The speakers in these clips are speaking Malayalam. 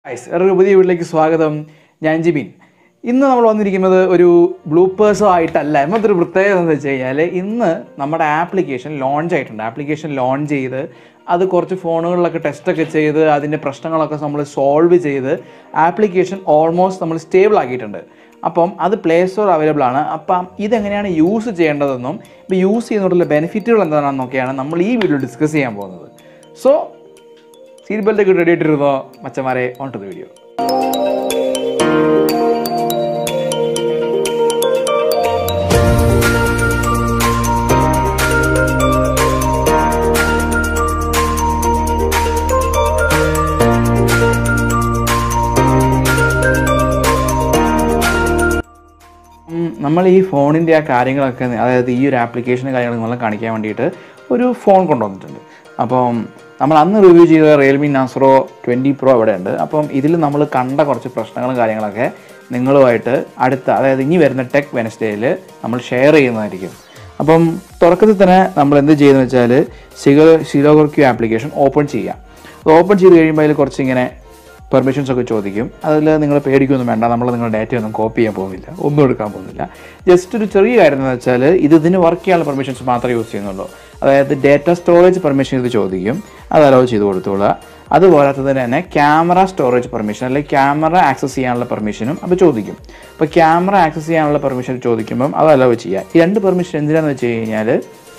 ഗൈസ് ഒരു പുതിയ വീട്ടിലേക്ക് സ്വാഗതം ഞാൻ ജിബിൻ ഇന്ന് നമ്മൾ വന്നിരിക്കുന്നത് ഒരു ബ്ലൂപ്പേഴ്സോ ആയിട്ടല്ല എന്നത്തെ ഒരു പ്രത്യേകത എന്ന് വെച്ച് കഴിഞ്ഞാൽ ഇന്ന് നമ്മുടെ ആപ്ലിക്കേഷൻ ലോഞ്ച് ആയിട്ടുണ്ട് ആപ്ലിക്കേഷൻ ലോഞ്ച് ചെയ്ത് അത് കുറച്ച് ഫോണുകളിലൊക്കെ ടെസ്റ്റൊക്കെ ചെയ്ത് അതിൻ്റെ പ്രശ്നങ്ങളൊക്കെ നമ്മൾ സോൾവ് ചെയ്ത് ആപ്ലിക്കേഷൻ ഓൾമോസ്റ്റ് നമ്മൾ സ്റ്റേബിൾ ആക്കിയിട്ടുണ്ട് അപ്പം അത് പ്ലേ സ്റ്റോർ അവൈലബിൾ ആണ് അപ്പം ഇതെങ്ങനെയാണ് യൂസ് ചെയ്യേണ്ടതെന്നും ഇപ്പോൾ യൂസ് ചെയ്യുന്നതിനുള്ള ബെനിഫിറ്റുകൾ എന്താണെന്നൊക്കെയാണ് നമ്മൾ ഈ വീഡിയോ ഡിസ്കസ് ചെയ്യാൻ പോകുന്നത് സോ സീറ്റ് ബെൽറ്റ് ഒക്കെ റെഡി ആയിട്ടിരുന്നോ മച്ചന്മാരെ ഓൺ ടു ദ വീഡിയോ നമ്മൾ ഈ ഫോണിൻ്റെ ആ കാര്യങ്ങളൊക്കെ അതായത് ഈ ഒരു ആപ്ലിക്കേഷൻ്റെ കാര്യങ്ങളൊക്കെ നമ്മളെ കാണിക്കാൻ വേണ്ടിയിട്ട് ഒരു ഫോൺ കൊണ്ടുവന്നിട്ടുണ്ട് അപ്പം നമ്മൾ അന്ന് റിവ്യൂ ചെയ്ത റിയൽമി നാസറോ ട്വൻറ്റി പ്രോ ഇവിടെ ഉണ്ട് അപ്പം ഇതിൽ നമ്മൾ കണ്ട കുറച്ച് പ്രശ്നങ്ങളും കാര്യങ്ങളൊക്കെ നിങ്ങളുമായിട്ട് അടുത്ത അതായത് ഇനി വരുന്ന ടെക് വെനസ്ഡേയിൽ നമ്മൾ ഷെയർ ചെയ്യുന്നതായിരിക്കും അപ്പം തുടക്കത്തിൽ തന്നെ നമ്മൾ എന്ത് ചെയ്യുന്നത് വെച്ചാൽ സിഗോ സിലോഗോർക്യൂ ആപ്ലിക്കേഷൻ ഓപ്പൺ ചെയ്യാം അത് ഓപ്പൺ ചെയ്ത് കഴിയുമ്പോൾ അതിൽ കുറച്ച് ഇങ്ങനെ പെർമിഷൻസ് ഒക്കെ ചോദിക്കും അതിൽ നിങ്ങൾ പേടിക്കൊന്നും വേണ്ട നമ്മൾ നിങ്ങളുടെ ഡാറ്റ ഒന്നും കോപ്പി ചെയ്യാൻ പോകുന്നില്ല ഒന്നും എടുക്കാൻ പോകുന്നില്ല ജസ്റ്റ് ഒരു ചെറിയ കാര്യം എന്ന് വെച്ചാൽ ഇത് ഇതിന് വർക്ക് ചെയ്യാനുള്ള പെർമിഷൻസ് മാത്രമേ യൂസ് ചെയ്യുന്നുള്ളൂ അതായത് ഡാറ്റ സ്റ്റോറേജ് പെർമിഷൻ ഇത് ചോദിക്കും അത് അലോ ചെയ്ത് കൊടുത്തോളുക അതുപോലാത്തത് തന്നെ ക്യാമറ സ്റ്റോറേജ് പെർമിഷൻ അല്ലെങ്കിൽ ക്യാമറ ആക്സസ് ചെയ്യാനുള്ള പെർമിഷനും അത് ചോദിക്കും അപ്പോൾ ക്യാമറ ആക്സസ് ചെയ്യാനുള്ള പെർമിഷൻ ചോദിക്കുമ്പം അത് അലോ ചെയ്യുക ഈ രണ്ട് പെർമിഷൻ എന്തിനാണെന്ന് വെച്ച് കഴിഞ്ഞാൽ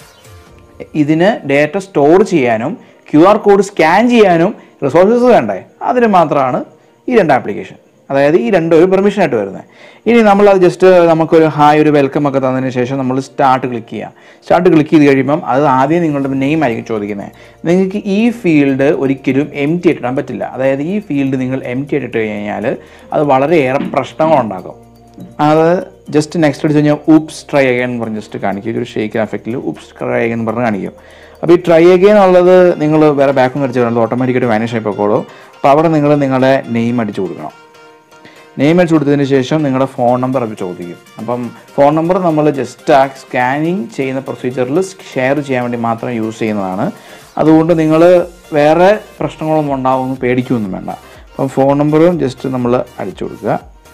ഇതിന് ഡേറ്റ സ്റ്റോർ ചെയ്യാനും ക്യു ആർ കോഡ് സ്കാൻ ചെയ്യാനും റിസോഴ്സസ് വേണ്ടേ അതിന് മാത്രമാണ് ഈ രണ്ട് ആപ്ലിക്കേഷൻ അതായത് ഈ രണ്ട് ഒരു പെർമിഷൻ ആയിട്ട് വരുന്നത് ഇനി നമ്മൾ അത് ജസ്റ്റ് നമുക്കൊരു ഹായ് ഒരു വെൽക്കം ഒക്കെ തന്നതിന് ശേഷം നമ്മൾ സ്റ്റാർട്ട് ക്ലിക്ക് ചെയ്യാം സ്റ്റാർട്ട് ക്ലിക്ക് ചെയ്ത് കഴിയുമ്പം അത് ആദ്യം നിങ്ങളുടെ നെയിം ആയിരിക്കും ചോദിക്കുന്നത് നിങ്ങൾക്ക് ഈ ഫീൽഡ് ഒരിക്കലും എം ടി ഇട്ടിടാൻ പറ്റില്ല അതായത് ഈ ഫീൽഡ് നിങ്ങൾ എം ടി ഇട്ടിട്ട് കഴിഞ്ഞാൽ അത് വളരെയേറെ പ്രശ്നങ്ങളുണ്ടാക്കും അത് ജസ്റ്റ് നെക്സ്റ്റ് അടിച്ച് കഴിഞ്ഞാൽ ഉപ്സ് ട്രൈ അഗൈൻ എന്ന് പറഞ്ഞ് ജസ്റ്റ് കാണിക്കും ഒരു ഷേക്ക് എഫക്റ്റിൽ ഉപ്സ് ട്രൈ അഗൈൻ എന്ന് പറഞ്ഞ് കാണിക്കും അപ്പോൾ ഈ ട്രൈ അഗൈൻ ഉള്ളത് നിങ്ങൾ വേറെ ബാക്കും അടിച്ച് വരുന്നത് ഓട്ടോമാറ്റിക്കായിട്ട് വാനിഷ് ആയി പോയിക്കോളും അപ്പോൾ അവിടെ നിങ്ങൾ നിങ്ങളുടെ നെയിം അടിച്ചു കൊടുക്കണം നെയിം അടിച്ചു കൊടുത്തതിന് ശേഷം നിങ്ങളുടെ ഫോൺ നമ്പർ അത് ചോദിക്കും അപ്പം ഫോൺ നമ്പർ നമ്മൾ ജസ്റ്റ് ആ സ്കാനിങ് ചെയ്യുന്ന പ്രൊസീജിയറിൽ ഷെയർ ചെയ്യാൻ വേണ്ടി മാത്രം യൂസ് ചെയ്യുന്നതാണ് അതുകൊണ്ട് നിങ്ങൾ വേറെ പ്രശ്നങ്ങളൊന്നും ഉണ്ടാവുമെന്ന് പേടിക്കുകയൊന്നും വേണ്ട അപ്പം ഫോൺ നമ്പറും ജസ്റ്റ് നമ്മൾ അടിച്ചു കൊടുക്കുക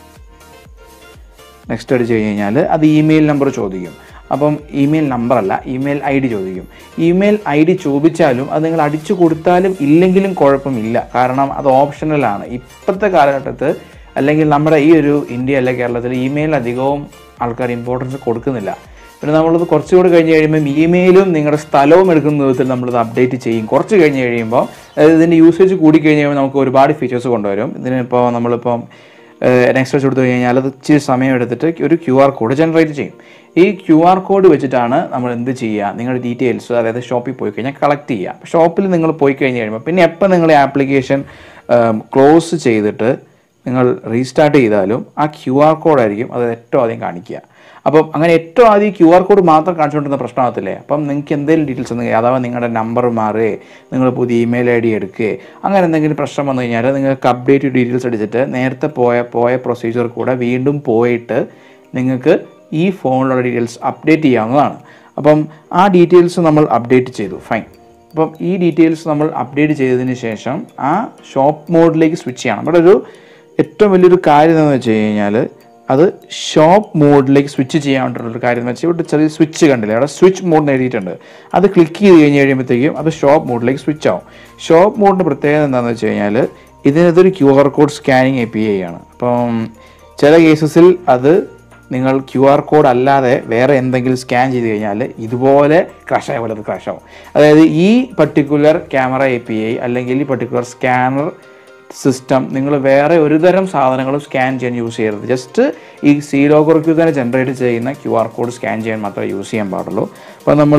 നെക്സ്റ്റ് അടിച്ച് കഴിഞ്ഞ് കഴിഞ്ഞാൽ അത് ഇമെയിൽ നമ്പർ ചോദിക്കും അപ്പം ഇമെയിൽ നമ്പർ അല്ല ഇമെയിൽ ഐ ഡി ചോദിക്കും ഇമെയിൽ ഐ ഡി ചോദിച്ചാലും അത് നിങ്ങൾ അടിച്ചു കൊടുത്താലും ഇല്ലെങ്കിലും കുഴപ്പമില്ല കാരണം അത് ഓപ്ഷണലാണ് ഇപ്പോഴത്തെ കാലഘട്ടത്ത് അല്ലെങ്കിൽ നമ്മുടെ ഈ ഒരു ഇന്ത്യ അല്ലെ കേരളത്തിൽ ഇമെയിൽ അധികവും ആൾക്കാർ ഇമ്പോർട്ടൻസ് കൊടുക്കുന്നില്ല പിന്നെ നമ്മളത് കുറച്ചുകൂടി കഴിഞ്ഞ് കഴിയുമ്പോൾ ഇമെയിലും നിങ്ങളുടെ സ്ഥലവും എടുക്കുന്ന വിധത്തിൽ നമ്മളത് അപ്ഡേറ്റ് ചെയ്യും കുറച്ച് കഴിഞ്ഞ് കഴിയുമ്പോൾ അതായത് ഇതിൻ്റെ യൂസേജ് കൂടി കഴിഞ്ഞ് കഴിയുമ്പോൾ നമുക്ക് ഒരുപാട് ഫീച്ചേഴ്സ് കൊണ്ടുവരും ഇതിനിപ്പോൾ നമ്മളിപ്പം നെക്സ്റ്റ് വെച്ച് കൊടുത്തു കഴിഞ്ഞാൽ അത് ഇച്ചിരി സമയം എടുത്തിട്ട് ഒരു ക്യു ആർ കോഡ് ജനറേറ്റ് ചെയ്യും ഈ ക്യു ആർ കോഡ് വെച്ചിട്ടാണ് നമ്മൾ എന്ത് ചെയ്യുക നിങ്ങളുടെ ഡീറ്റെയിൽസ് അതായത് ഷോപ്പിൽ പോയി കഴിഞ്ഞാൽ കളക്ട് ചെയ്യുക ഷോപ്പിൽ നിങ്ങൾ പോയി കഴിഞ്ഞ് കഴിയുമ്പോൾ പിന്നെ എപ്പോൾ നിങ്ങൾ ആപ്ലിക്കേഷൻ ക്ലോസ് ചെയ്തിട്ട് നിങ്ങൾ റീസ്റ്റാർട്ട് ചെയ്താലും ആ ക്യു ആർ കോഡായിരിക്കും അത് ഏറ്റവും ആദ്യം കാണിക്കുക അപ്പം അങ്ങനെ ഏറ്റവും ആദ്യം ക്യു ആർ കോഡ് മാത്രം കാണിച്ചുകൊണ്ടിരുന്ന പ്രശ്നമാകത്തില്ലേ അപ്പം നിങ്ങൾക്ക് എന്തെങ്കിലും ഡീറ്റെയിൽസ് ഉണ്ടെങ്കിൽ അഥവാ നിങ്ങളുടെ നമ്പർ മാറുകയെ നിങ്ങൾ പുതിയ ഇമെയിൽ ഐ ഡി എടുക്കുകയെ അങ്ങനെ എന്തെങ്കിലും പ്രശ്നം വന്നു കഴിഞ്ഞാൽ നിങ്ങൾക്ക് അപ്ഡേറ്റ് ഡീറ്റെയിൽസ് അടിച്ചിട്ട് നേരത്തെ പോയ പോയ പ്രൊസീജിയർ കൂടെ വീണ്ടും പോയിട്ട് നിങ്ങൾക്ക് ഈ ഫോണിലുള്ള ഡീറ്റെയിൽസ് അപ്ഡേറ്റ് ചെയ്യാവുന്നതാണ് അപ്പം ആ ഡീറ്റെയിൽസ് നമ്മൾ അപ്ഡേറ്റ് ചെയ്തു ഫൈൻ അപ്പം ഈ ഡീറ്റെയിൽസ് നമ്മൾ അപ്ഡേറ്റ് ചെയ്തതിന് ശേഷം ആ ഷോപ്പ് മോഡിലേക്ക് സ്വിച്ച് ചെയ്യണം ഇവിടെ ഒരു ഏറ്റവും വലിയൊരു കാര്യം എന്താണെന്ന് വെച്ച് കഴിഞ്ഞാൽ അത് ഷോപ്പ് മോഡിലേക്ക് സ്വിച്ച് ചെയ്യാൻ വേണ്ടിയിട്ടുള്ളൊരു കാര്യം എന്ന് വെച്ചാൽ ഇവിടെ ചെറിയ സ്വിച്ച് കണ്ടില്ലേ അവിടെ സ്വിച്ച് മോഡ് എഴുതിയിട്ടുണ്ട് അത് ക്ലിക്ക് ചെയ്ത് കഴിഞ്ഞ് കഴിയുമ്പോഴത്തേക്കും അത് ഷോപ്പ് മോഡിലേക്ക് സ്വിച്ച് ആവും ഷോപ്പ് മോഡിൻ്റെ പ്രത്യേകത എന്താണെന്ന് വെച്ച് കഴിഞ്ഞാൽ ഇതിനകത്തൊരു Q R code scanning A P I ആണ് അപ്പം ചില കേസസിൽ അത് നിങ്ങൾ ക്യു ആർ കോഡ് അല്ലാതെ വേറെ എന്തെങ്കിലും സ്കാൻ ചെയ്ത് കഴിഞ്ഞാൽ ഇതുപോലെ ക്രാഷായ പോലെ അത് ക്രാഷാവും അതായത് ഈ particular camera A P I അല്ലെങ്കിൽ ഈ പർട്ടിക്കുലർ സ്കാനർ സിസ്റ്റം നിങ്ങൾ വേറെ ഒരു തരം സാധനങ്ങളും സ്കാൻ ചെയ്യാൻ യൂസ് ചെയ്യരുത് ജസ്റ്റ് ഈ സി ലോഗോർക്യൂ തന്നെ ജനറേറ്റ് ചെയ്യുന്ന ക്യു ആർ കോഡ് സ്കാൻ ചെയ്യാൻ മാത്രമേ യൂസ് ചെയ്യാൻ പാടുള്ളൂ അപ്പോൾ നമ്മൾ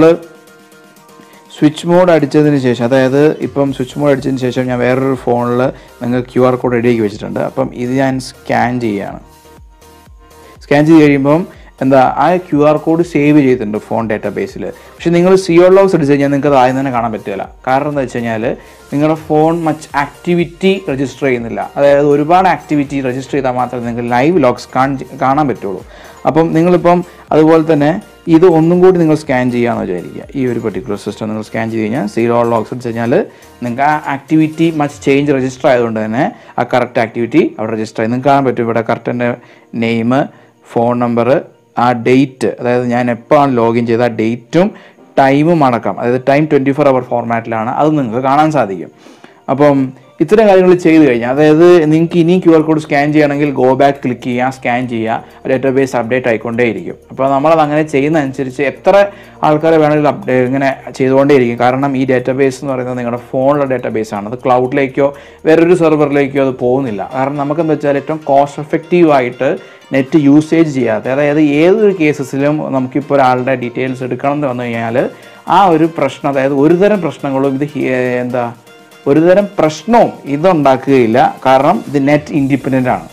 സ്വിച്ച് മോഡ് അടിച്ചതിന് ശേഷം അതായത് ഇപ്പം സ്വിച്ച് മോഡ് അടിച്ചതിന് ശേഷം ഞാൻ വേറൊരു ഫോണിൽ നിങ്ങൾ ക്യു ആർ കോഡ് റെഡിയാക്കി വെച്ചിട്ടുണ്ട് അപ്പം ഇത് ഞാൻ സ്കാൻ ചെയ്യുകയാണ് സ്കാൻ ചെയ്ത് കഴിയുമ്പം എന്താ ആ ക്യു ആർ കോഡ് സേവ് ചെയ്തിട്ടുണ്ട് ഫോൺ ഡാറ്റാബേസിൽ പക്ഷേ നിങ്ങൾ സിഒ ലോഗ്സ് അടിച്ച് കഴിഞ്ഞാൽ നിങ്ങൾക്ക് അത് ആദ്യം തന്നെ കാണാൻ പറ്റില്ല കാരണം എന്താ വെച്ച് കഴിഞ്ഞാൽ നിങ്ങളുടെ ഫോൺ മച്ച് ആക്ടിവിറ്റി രജിസ്റ്റർ ചെയ്യുന്നില്ല അതായത് ഒരുപാട് ആക്ടിവിറ്റി രജിസ്റ്റർ ചെയ്താൽ മാത്രമേ നിങ്ങൾക്ക് ലൈവ് ലോഗ്സ് കാണാൻ പറ്റുള്ളൂ അപ്പം നിങ്ങളിപ്പം അതുപോലെ തന്നെ ഇത് ഒന്നും കൂടി നിങ്ങൾ സ്കാൻ ചെയ്യാമെന്ന് വിചാരിക്കുക ഈ ഒരു പെർട്ടിക്കുലർ സിസ്റ്റം നിങ്ങൾ സ്കാൻ ചെയ്ത് കഴിഞ്ഞാൽ സീറോ ലോക്സ് അടിച്ച് കഴിഞ്ഞാൽ നിങ്ങൾക്ക് ആ ആക്ടിവിറ്റി മച്ച് ചേഞ്ച് രജിസ്റ്റർ ആയതുകൊണ്ട് തന്നെ ആ കറക്റ്റ് ആക്ടിവിറ്റി അവിടെ രജിസ്റ്റർ ആയി നിങ്ങൾക്ക് കാണാൻ പറ്റും ഇവിടെ കറക്റ്റ് എൻ്റെ നെയിം ഫോൺ നമ്പർ ആ ഡേറ്റ് അതായത് ഞാൻ എപ്പോഴാണ് ലോഗിൻ ചെയ്ത ആ ഡേറ്റും ടൈമും അടക്കം അതായത് ടൈം ട്വൻറ്റി ഫോർ അവർ ഫോർമാറ്റിലാണ് അത് നിങ്ങൾക്ക് കാണാൻ സാധിക്കും അപ്പം ഇത്തരം കാര്യങ്ങൾ ചെയ്ത് കഴിഞ്ഞാൽ അതായത് നിങ്ങൾക്ക് ഇനിയും ക്യു ആർ കോഡ് സ്കാൻ ചെയ്യണമെങ്കിൽ ഗോ ബാക്ക് ക്ലിക്ക് ചെയ്യുക സ്കാൻ ചെയ്യുക ഡേറ്റാബേസ് അപ്ഡേറ്റ് ആയിക്കൊണ്ടേയിരിക്കും അപ്പോൾ നമ്മളത് അങ്ങനെ ചെയ്യുന്നതനുസരിച്ച് എത്ര ആൾക്കാരെ വേണമെങ്കിലും അപ്ഡേ ഇങ്ങനെ ചെയ്തുകൊണ്ടേയിരിക്കും കാരണം ഈ ഡേറ്റാബേസ് എന്ന് പറയുന്നത് നിങ്ങളുടെ ഫോണിലുള്ള ഡേറ്റാബേസ് ആണ് അത് ക്ലൗഡിലേക്കോ വേറൊരു സെർവറിലേക്കോ അത് പോകുന്നില്ല കാരണം നമുക്കെന്താ വെച്ചാൽ ഏറ്റവും കോസ്റ്റ് എഫക്റ്റീവ് ആയിട്ട് നെറ്റ് യൂസേജ് ചെയ്യാതെ അതായത് ഏതൊരു കേസസിലും നമുക്കിപ്പോൾ ഒരാളുടെ ഡീറ്റെയിൽസ് എടുക്കണം എന്ന് വന്നു കഴിഞ്ഞാൽ ആ ഒരു പ്രശ്നം അതായത് ഒരുതരം പ്രശ്നങ്ങളും ഇത് ഹി- എന്താ ഒരുതരം പ്രശ്നവും ഇതുണ്ടാക്കുകയില്ല കാരണം ഇത് നെറ്റ് ഇൻഡിപെൻഡൻ്റ് ആണ്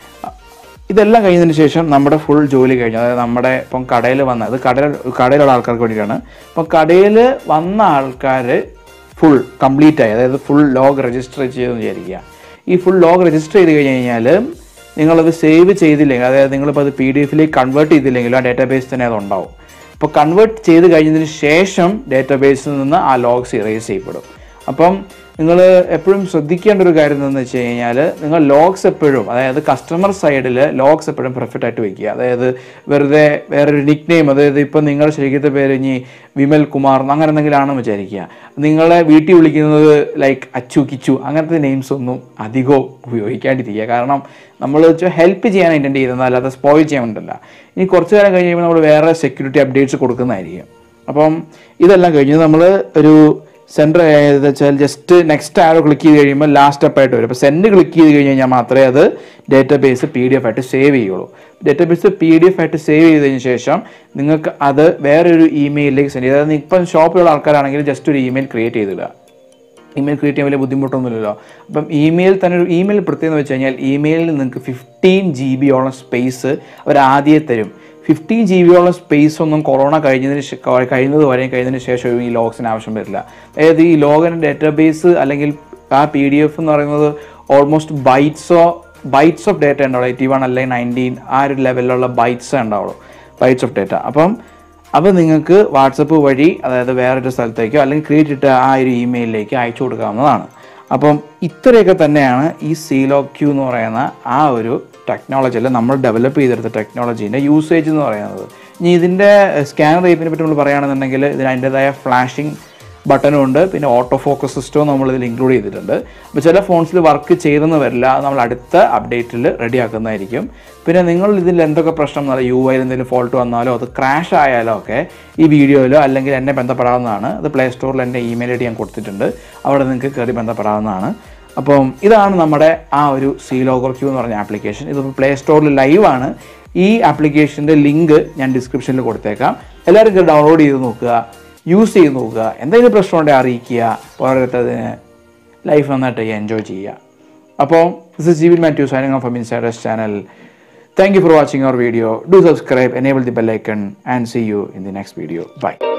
ഇതെല്ലാം കഴിഞ്ഞതിന് ശേഷം നമ്മുടെ ഫുൾ ജോലി കഴിഞ്ഞു അതായത് നമ്മുടെ ഇപ്പം കടയിൽ വന്ന അത് കടയിൽ കടയിലുള്ള ആൾക്കാർക്ക് വേണ്ടിയിട്ടാണ് അപ്പം കടയിൽ വന്ന ആൾക്കാർ ഫുൾ കംപ്ലീറ്റ് ആയി അതായത് ഫുൾ ലോഗ് രജിസ്റ്റർ ചെയ്തെന്ന് വിചാരിക്കുക ഈ ഫുൾ ലോഗ് രജിസ്റ്റർ ചെയ്ത് കഴിഞ്ഞ് കഴിഞ്ഞാൽ നിങ്ങളത് സേവ് ചെയ്തില്ലെങ്കിൽ അതായത് നിങ്ങളിപ്പോൾ അത് പി ഡി എഫിലേക്ക് കൺവേർട്ട് ചെയ്തില്ലെങ്കിലും ആ ഡേറ്റാബേസ് തന്നെ അത് ഉണ്ടാവും അപ്പോൾ കൺവേർട്ട് ചെയ്ത് കഴിഞ്ഞതിന് ശേഷം ഡേറ്റാബേസിൽ നിന്ന് ആ ലോഗ്സ് ഇറേസ് ചെയ്യപ്പെടും അപ്പം നിങ്ങൾ എപ്പോഴും ശ്രദ്ധിക്കേണ്ട ഒരു കാര്യം എന്താണെന്ന് വെച്ച് കഴിഞ്ഞാൽ നിങ്ങൾ ലോഗ്സ് എപ്പോഴും അതായത് കസ്റ്റമർ സൈഡിൽ ലോഗ്സ് എപ്പോഴും പെർഫെക്റ്റ് ആയിട്ട് വെക്കുക അതായത് വെറുതെ വേറൊരു നിക് നെയിം അതായത് ഇപ്പം നിങ്ങളുടെ ശരിക്കത്തെ പേര് ഇനി വിമൽ കുമാർ എന്ന് അങ്ങനെ എന്തെങ്കിലും ആണെന്ന് വിചാരിക്കുക നിങ്ങളെ വീട്ടിൽ വിളിക്കുന്നത് ലൈക്ക് അച്ചു കിച്ചു അങ്ങനത്തെ നെയിംസ് ഒന്നും അധികവും ഉപയോഗിക്കാണ്ടിരിക്കുക കാരണം നമ്മൾ വെച്ചാൽ ഹെൽപ്പ് ചെയ്യാൻ ഇൻറ്റൻഡ് ചെയ്യുന്നത് അല്ലാതെ സ്പോയിൽ ചെയ്യാൻ വേണ്ടല്ല ഇനി കുറച്ച് കാലം കഴിഞ്ഞ് കഴിയുമ്പോൾ നമ്മൾ വേറെ സെക്യൂരിറ്റി അപ്ഡേറ്റ്സ് കൊടുക്കുന്നതായിരിക്കും അപ്പം ഇതെല്ലാം കഴിഞ്ഞ് നമ്മൾ ഒരു സെൻറ്റർ ഏത് വെച്ചാൽ ജസ്റ്റ് നെക്സ്റ്റ് ആരോ ക്ലിക്ക് ചെയ്ത് കഴിയുമ്പോൾ ലാസ്റ്റ് സ്റ്റെപ്പായിട്ട് വരും അപ്പോൾ സെൻഡ് ക്ലിക്ക് ചെയ്ത് കഴിഞ്ഞ് കഴിഞ്ഞാൽ മാത്രമേ അത് ഡേറ്റാബേസ് പി ഡി എഫ് ആയിട്ട് സേവ് ചെയ്യുള്ളൂ ഡേറ്റാബേസ് പി ഡി എഫ് ആയിട്ട് സേവ് ചെയ്തതിന് ശേഷം നിങ്ങൾക്ക് അത് വേറൊരു ഇമെയിലിലേക്ക് സെൻഡ് ചെയ്ത് അതായത് ഇപ്പം ഷോപ്പിലുള്ള ആൾക്കാരാണെങ്കിൽ ജസ്റ്റ് ഒരു ഇമെയിൽ ക്രിയേറ്റ് ചെയ്തിടുക ഇമെയിൽ ക്രിയേറ്റ് ചെയ്യാൻ വലിയ ബുദ്ധിമുട്ടൊന്നുമില്ലല്ലോ അപ്പം ഇമെയിൽ തന്നെ ഒരു ഇമെയിൽ പ്രത്യേകത എന്ന് വെച്ച് കഴിഞ്ഞാൽ ഇമെയിലിൽ നിങ്ങൾക്ക് ഫിഫ്റ്റീൻ ജി ബിയോളം സ്പേസ് അവർ ആദ്യമേ തരും ഫിഫ്റ്റീൻ ജി ബിയോളം സ്പേസ് ഒന്നും കൊറോണ കഴിഞ്ഞതിന് ശേ- ക- കഴിയുന്നത് വരെ കഴിഞ്ഞതിന് ശേഷം ഈ ലോഗ്സിന് ആവശ്യം വരില്ല അതായത് ഈ ലോഗിന് ഡേറ്റാബേസ് അല്ലെങ്കിൽ ആ പി ഡി എഫ് എന്ന് പറയുന്നത് ഓൾമോസ്റ്റ് ബൈറ്റ്സോ ബൈറ്റ്സ് ഓഫ് ഡേറ്റ ഉണ്ടാവുള്ളൂ എയ്റ്റി വൺ അല്ലെങ്കിൽ നയൻറ്റീൻ ആ ഒരു ലെവലിലുള്ള ബൈറ്റ്സ് ഉണ്ടാവുള്ളൂ ബൈറ്റ്സ് ഓഫ് ഡേറ്റ അപ്പം അപ്പോൾ നിങ്ങൾക്ക് വാട്സപ്പ് വഴി അതായത് വേറൊരു സ്ഥലത്തേക്കോ അല്ലെങ്കിൽ ക്രിയേറ്റ് ഇട്ട ആ ഒരു ഇമെയിലിലേക്ക് അയച്ചു കൊടുക്കാവുന്നതാണ് അപ്പം ഇത്രയൊക്കെ തന്നെയാണ് ഈ സീലോ ക്യൂ എന്ന് പറയുന്ന ആ ഒരു ടെക്നോളജിയിൽ നമ്മൾ ഡെവലപ്പ് ചെയ്തെടുത്ത ടെക്നോളജീൻ്റെ യൂസേജ് എന്ന് പറയുന്നത് ഇനി ഇതിൻ്റെ സ്കാനർ റേറ്റിനെ പറ്റി നമ്മൾ പറയുകയാണെന്നുണ്ടെങ്കിൽ ഇതിന് അതിൻ്റെതായ ഫ്ലാഷിംഗ് ബട്ടനും ഉണ്ട് പിന്നെ ഓട്ടോ ഫോക്കസ് സിസ്റ്റവും നമ്മൾ ഇതിൽ ഇൻക്ലൂഡ് ചെയ്തിട്ടുണ്ട് അപ്പോൾ ചില ഫോൺസിൽ വർക്ക് ചെയ്തെന്ന് വരില്ല അത് നമ്മൾ അടുത്ത അപ്ഡേറ്റിൽ റെഡി ആക്കുന്നതായിരിക്കും പിന്നെ നിങ്ങൾ ഇതിൽ എന്തൊക്കെ പ്രശ്നം എന്നാൽ യു ഐയിൽ എന്തെങ്കിലും ഫോൾട്ട് വന്നാലോ അത് ക്രാഷ് ആയാലോ ഒക്കെ ഈ വീഡിയോയിലോ അല്ലെങ്കിൽ എന്നെ ബന്ധപ്പെടാവുന്നതാണ് അത് പ്ലേ സ്റ്റോറിൽ എൻ്റെ ഇമെയിൽ ഐ ഡി ഞാൻ കൊടുത്തിട്ടുണ്ട് അവിടെ നിങ്ങൾക്ക് കയറി ബന്ധപ്പെടാവുന്നതാണ് അപ്പം ഇതാണ് നമ്മുടെ ആ ഒരു സി ലോഗർ ക്യൂ എന്ന് പറഞ്ഞ ആപ്ലിക്കേഷൻ ഇതിപ്പോൾ പ്ലേ സ്റ്റോറിൽ ലൈവാണ് ഈ ആപ്ലിക്കേഷൻ്റെ ലിങ്ക് ഞാൻ ഡിസ്ക്രിപ്ഷനിൽ കൊടുത്തേക്കാം എല്ലാവരും ഇത് ഡൗൺലോഡ് ചെയ്ത് നോക്കുക യൂസ് ചെയ്ത് നോക്കുക എന്തെങ്കിലും പ്രശ്നം ഉണ്ടെങ്കിൽ അറിയിക്കുക ഓരോരുത്തതിന് ലൈഫ് നന്നായിട്ട് എൻജോയ് ചെയ്യുക അപ്പോൾ this is Jibin Mathew signing off insiders channel thank you for watching our video do subscribe enable the bell icon and see you in the next video by